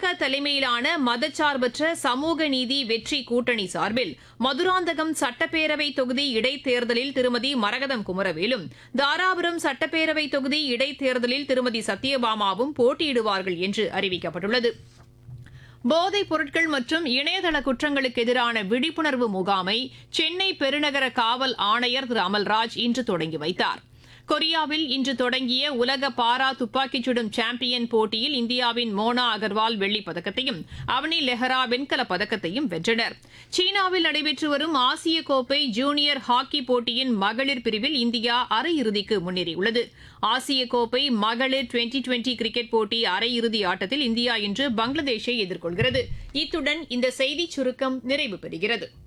தாவேக தலைமையிலான மதச்சார்பற்ற சமூக நீதி வெற்றி கூட்டணி சார்பில் மதுராந்தகம் சட்டப்பேரவை தொகுதி இடைத்தேர்தலில் திருமதி மரகதம் குமரவேலும் தாராபுரம் சட்டப்பேரவை தொகுதி இடைத்தேர்தலில் திருமதி சத்யபாமாவும் போட்டியிடுவார்கள் என்று அறிவிக்கப்பட்டுள்ளது போதைப் பொருட்கள் மற்றும் இணையதள குற்றங்களுக்கு எதிரான விழிப்புணர்வு முகாமை சென்னை பெருநகர காவல் ஆணையர் திரு அமல்ராஜ் இன்று தொடங்கி வைத்தார் கொரியாவில் இன்று தொடங்கிய உலக பாரா துப்பாக்கிச் சுடும் சாம்பியன் போட்டியில் இந்தியாவின் மோனா அகர்வால் வெள்ளிப் பதக்கத்தையும் அவனி லெஹரா வெண்கலப் பதக்கத்தையும் வென்றனர் சீனாவில் நடைபெற்று வரும் ஆசிய கோப்பை ஜூனியர் ஹாக்கி போட்டியின் மகளிர் பிரிவில் இந்தியா அரையிறுதிக்கு முன்னேறியுள்ளது ஆசிய கோப்பை மகளிர் டுவெண்டி டுவெண்டி கிரிக்கெட் போட்டி அரையிறுதி ஆட்டத்தில் இந்தியா இன்று பங்களாதேஷை எதிர்கொள்கிறது இத்துடன் இந்த செய்திச் சுருக்கம் நிறைவு பெறுகிறது